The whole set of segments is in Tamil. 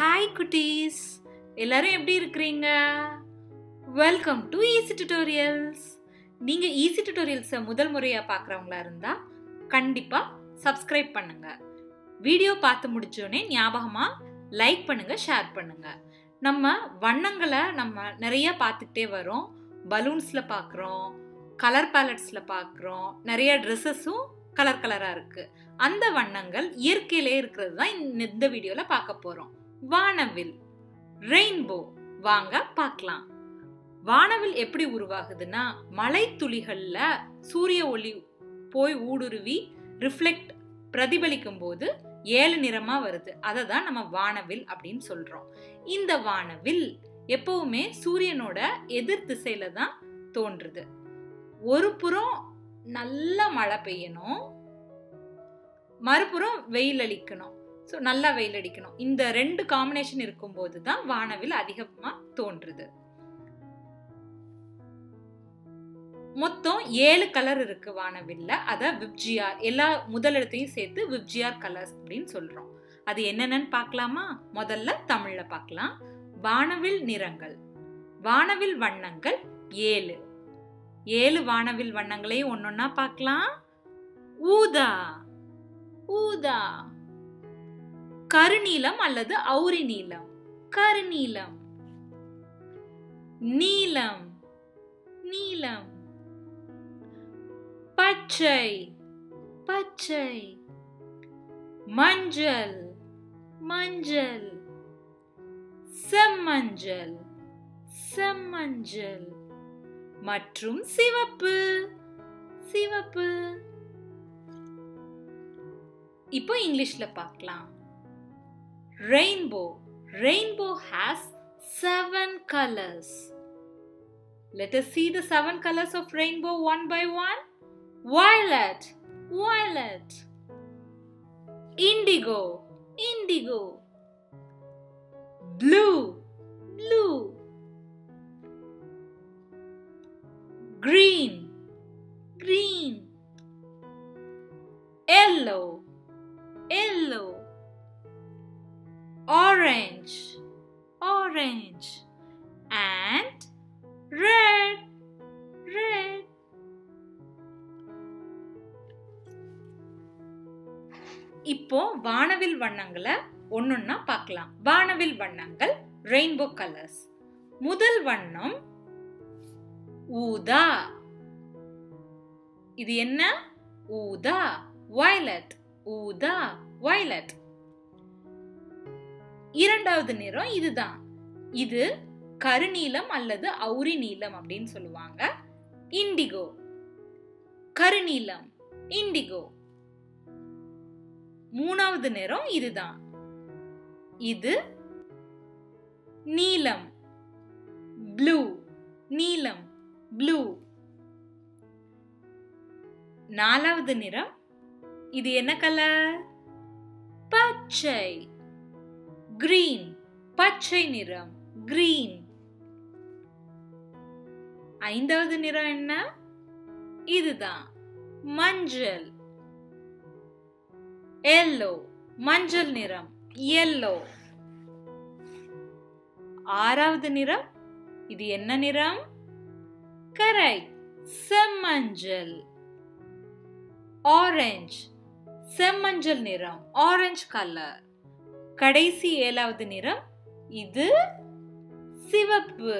ஹாய் குட்டீஸ் எல்லாரும் எப்படி இருக்கிறீங்க வெல்கம் டு ஈஸி டியூட்டோரியல்ஸ் நீங்கள் ஈஸி டியூட்டோரியல்ஸை முதல் முறையாக பார்க்குறவங்களா இருந்தால் கண்டிப்பாக சப்ஸ்கிரைப் பண்ணுங்க வீடியோ பார்த்து முடிச்சோடனே ஞாபகமாக லைக் பண்ணுங்க ஷேர் பண்ணுங்க நம்ம வண்ணங்களை நம்ம நிறைய பார்த்துக்கிட்டே வரோம் பலூன்ஸில் பார்க்குறோம் கலர் பேலட்ஸில் பார்க்குறோம் நிறைய ட்ரெஸ்ஸஸும் கலர் கலராக இருக்குது அந்த வண்ணங்கள் இயற்கையிலே இருக்கிறது தான் இந்த- இந்த வீடியோவில் பார்க்க போகிறோம் வானவில் ரெயின்போ வாங்க பார்க்கலாம் வானவில் எப்படி உருவாகுதுன்னா மழை துளிகள்ல சூரிய ஒளி போய் ஊடுருவி ரிஃப்ளெக்ட் பிரதிபலிக்கும் போது ஏழு நிறமா வருது அதை தான் நம்ம வானவில் அப்படின்னு சொல்றோம் இந்த வானவில் எப்பவுமே சூரியனோட எதிர் திசையில தான் தோன்றுது ஒரு புறம் நல்ல மழை பெய்யணும் மறுபுறம் வெயில் அளிக்கணும் ஸோ நல்லா வெயில் அடிக்கணும் இந்த ரெண்டு காம்பினேஷன் இருக்கும்போது தான் வானவில் அதிகமாக தோன்றுது மொத்தம் ஏழு கலர் இருக்கு வானவில்ல அதை விப்ஜிஆர் எல்லா முதல் இடத்தையும் சேர்த்து விப்ஜிஆர் கலர்ஸ் அப்படின்னு சொல்றோம் அது என்னென்னு பார்க்கலாமா முதல்ல தமிழ்ல பார்க்கலாம் வானவில் நிறங்கள் வானவில் வண்ணங்கள் ஏழு ஏழு வானவில் வண்ணங்களையும் ஒன்னொன்னா பார்க்கலாம் ஊதா ஊதா கருநீலம் அல்லது அவுரி நீலம் கருநீலம் நீலம் நீலம் பச்சை பச்சை மஞ்சள் மஞ்சள் செம்மஞ்சள் செம்மஞ்சள் மற்றும் சிவப்பு சிவப்பு இப்போ இங்கிலீஷ்ல பார்க்கலாம் rainbow rainbow has seven colours Let us see the seven colors of rainbow one by one. Violet, violet. Indigo, indigo. Blue, blue. Green, green. Yellow, yellow. Orange, orange. And red red இப்போ வானவில் வண்ணங்களை ஒன்னொன்னா பார்க்கலாம் வானவில் வண்ணங்கள் ரெயின்போ கலர்ஸ் முதல் வண்ணம் ஊதா இது என்ன ஊதா வயலட் ஊதா வயலட் இரண்டாவது நிறம் இதுதான் இது கருநீலம் அல்லது அவுரி நீலம் அப்படின்னு சொல்லுவாங்க இண்டிகோ கருநீலம் இண்டிகோ மூணாவது நிறம் இதுதான் இது நீலம் ப்ளூ நீலம் ப்ளூ நாலாவது நிறம் இது என்ன கலர் பச்சை கிரீன் பச்சை நிறம் கிரீன் ஐந்தாவது நிறம் என்ன இதுதான் மஞ்சள் எல்லோ மஞ்சள் நிறம் எல்லோ ஆறாவது நிறம் இது என்ன நிறம் கரை செம்மஞ்சள் ஆரஞ்சு செம்மஞ்சள் நிறம் ஆரஞ்சு கலர் கடைசி ஏழாவது நிறம் இது சிவப்பு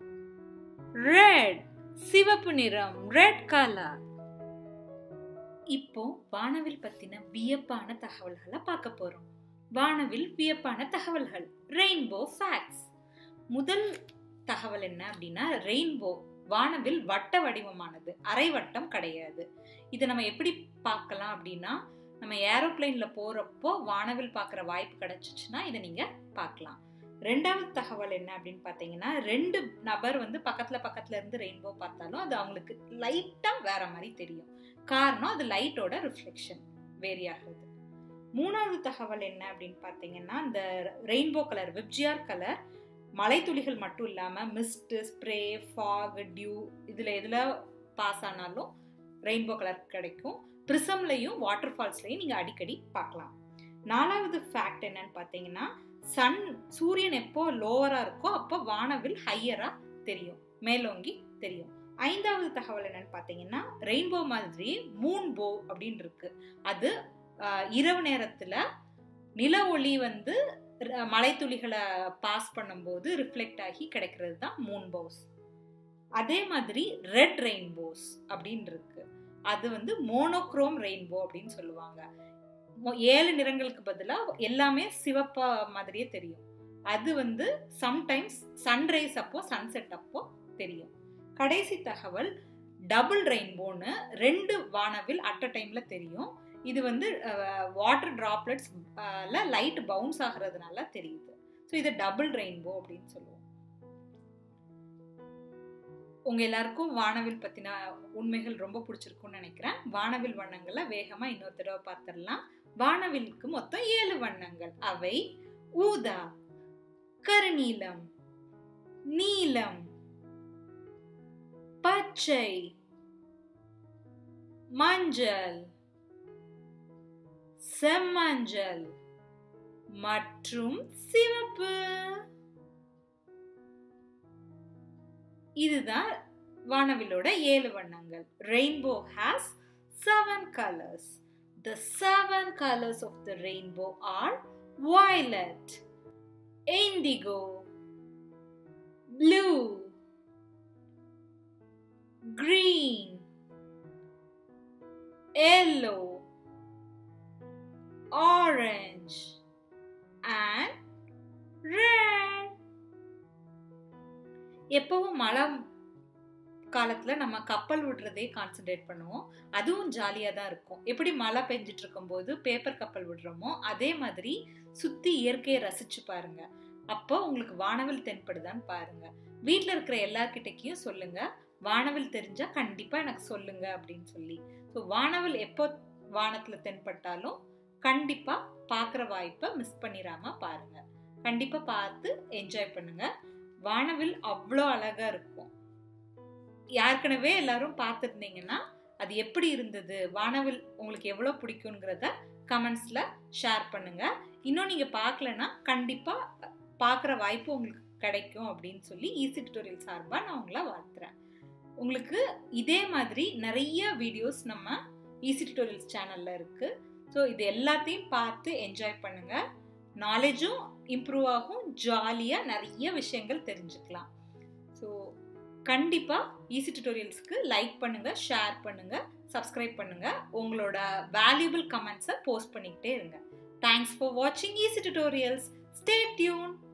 ரெட் சிவப்பு நிறம் ரெட் கலர் இப்போ வானவில் பத்தின வியப்பான தகவல்களை பார்க்க போறோம் வானவில் வியப்பான தகவல்கள் ரெயின்போ ஃபேக்ட்ஸ் முதல் தகவல் என்ன அப்படின்னா ரெயின்போ வானவில் வட்ட வடிவமானது அரை வட்டம் கிடையாது இதை நம்ம எப்படி பார்க்கலாம் அப்படின்னா நம்ம ஏரோப்ளேன்ல போறப்போ வானவில் பார்க்குற வாய்ப்பு கிடைச்சிச்சுன்னா இதை நீங்க பார்க்கலாம் ரெண்டாவது தகவல் என்ன அப்படின்னு பார்த்தீங்கன்னா ரெண்டு நபர் வந்து பக்கத்துல பக்கத்துல இருந்து ரெயின்போ பார்த்தாலும் அது அவங்களுக்கு லைட்டா வேற மாதிரி தெரியும் காரணம் அது லைட்டோட ரிஃப்ளெக்ஷன் வேரி ஆகுது மூணாவது தகவல் என்ன அப்படின்னு பார்த்தீங்கன்னா இந்த ரெயின்போ கலர் விப்ஜிஆர் கலர் மலைத்துளிகள் மட்டும் இல்லாமல் மிஸ்ட் ஸ்ப்ரே ஃபாக் டியூ இதில் எதில் பாஸ் ஆனாலும் ரெயின்போ கலர் கிடைக்கும் ப்ரிசம்லையும் வாட்டர் ஃபால்ஸ்லையும் நீங்கள் அடிக்கடி பார்க்கலாம் நாலாவது ஃபேக்ட் என்னன்னு பார்த்தீங்கன்னா சன் சூரியன் எப்போ லோவரா இருக்கோ அப்போ வானவில் ஹையரா தெரியும் மேலோங்கி தெரியும் ஐந்தாவது தகவல் என்னன்னு பார்த்தீங்கன்னா ரெயின்போ மாதிரி மூன் போ அப்படின்னு இருக்கு அது ஆஹ், இரவு நேரத்துல நில ஒளி வந்து ர- மலைத்துளிகளை பாஸ் பண்ணும்போது ரிஃப்ளெக்ட் ஆகி கிடைக்கிறது தான் மூன் போஸ் அதே மாதிரி ரெட் ரெயின்போஸ் அப்படின்னு இருக்கு அது வந்து மோனோக்ரோம் ரெயின்போ அப்படின்னு சொல்லுவாங்க மொ- ஏழு நிறங்களுக்கு பதிலாக எல்லாமே சிவப்பா மாதிரியே தெரியும் அது வந்து சம்டைம்ஸ் சன்ரைஸ் அப்போ சன்செட் அப்போ தெரியும் கடைசி தகவல் டபுள் ரெயின்போன்னு ரெண்டு வானவில் அட் அ டைம்ல தெரியும் இது வந்து வாட்டர் டிராப்லெட்ஸ் லைட் பவுன்ஸ் ஆகுறதுனால தெரியுது ஸோ இது டபுள் ரெயின்போ அப்படின்னு சொல்லுவோம் உங்க எல்லாருக்கும் வானவில் பத்தின உண்மைகள் ரொம்ப பிடிச்சிருக்கும்னு நினைக்கிறேன் வானவில் வண்ணங்களை வேகமா இன்னொரு தடவை பார்த்துடலாம் வானவிலுக்கு மொத்தம் ஏழு வண்ணங்கள் அவை ஊதா கருநீலம் நீலம் பச்சை மஞ்சள் செம்மஞ்சள் மற்றும் சிவப்பு இதுதான் வானவிலோட ஏழு வண்ணங்கள் rainbow has seven colours the seven colours of the rainbow are violet indigo blue green yellow orange and red எப்பவும் மழை காலத்துல நம்ம கப்பல் விடுறதே கான்சென்ட்ரேட் பண்ணுவோம் அதுவும் ஜாலியாக தான் இருக்கும் எப்படி மழை பெஞ்சிட்டு இருக்கும்போது பேப்பர் கப்பல் விடுறோமோ அதே மாதிரி சுத்தி இயற்கையை ரசிச்சு பாருங்க அப்போ உங்களுக்கு வானவில் தென்படுதான்னு பாருங்க வீட்டில் இருக்கிற எல்லார்கிட்டக்கையும் சொல்லுங்க வானவில் தெரிஞ்சா கண்டிப்பா எனக்கு சொல்லுங்க அப்படின்னு சொல்லி ஸோ வானவில் எப்போ வானத்துல தென்பட்டாலும் கண்டிப்பா பார்க்குற வாய்ப்பை மிஸ் பண்ணிடாம பாருங்க கண்டிப்பா பார்த்து என்ஜாய் பண்ணுங்க வானவில் அவ்வளோ அழகா இருக்கும் ஏற்கனவே எல்லாரும் பார்த்துருந்தீங்கன்னா அது எப்படி இருந்தது வானவில் உங்களுக்கு எவ்வளோ பிடிக்குங்கிறத கமெண்ட்ஸில் ஷேர் பண்ணுங்க இன்னும் நீங்கள் பார்க்கலன்னா கண்டிப்பாக பார்க்குற வாய்ப்பு உங்களுக்கு கிடைக்கும் அப்படின்னு சொல்லி ஈஸி டியூட்டோரியல் சார்பாக நான் உங்களை வாழ்த்துறேன் உங்களுக்கு இதே மாதிரி நிறைய வீடியோஸ் நம்ம ஈஸி டியூட்டோரியல்ஸ் சேனலில் இருக்குது ஸோ இது எல்லாத்தையும் பார்த்து என்ஜாய் பண்ணுங்க நாலேஜும் இம்ப்ரூவ் ஆகும் ஜாலியாக நிறைய விஷயங்கள் தெரிஞ்சுக்கலாம் ஸோ கண்டிப்பாக ஈஸி டியூட்டோரியல்ஸ்க்கு லைக் பண்ணுங்க ஷேர் பண்ணுங்க சப்ஸ்கிரைப் பண்ணுங்க உங்களோட வேல்யூபிள் கமெண்ட்ஸை போஸ்ட் பண்ணிக்கிட்டே இருங்க தேங்க்ஸ் ஃபார் வாட்சிங் ஈஸி டியூட்டோரியல்ஸ் ஸ்டே டியூன்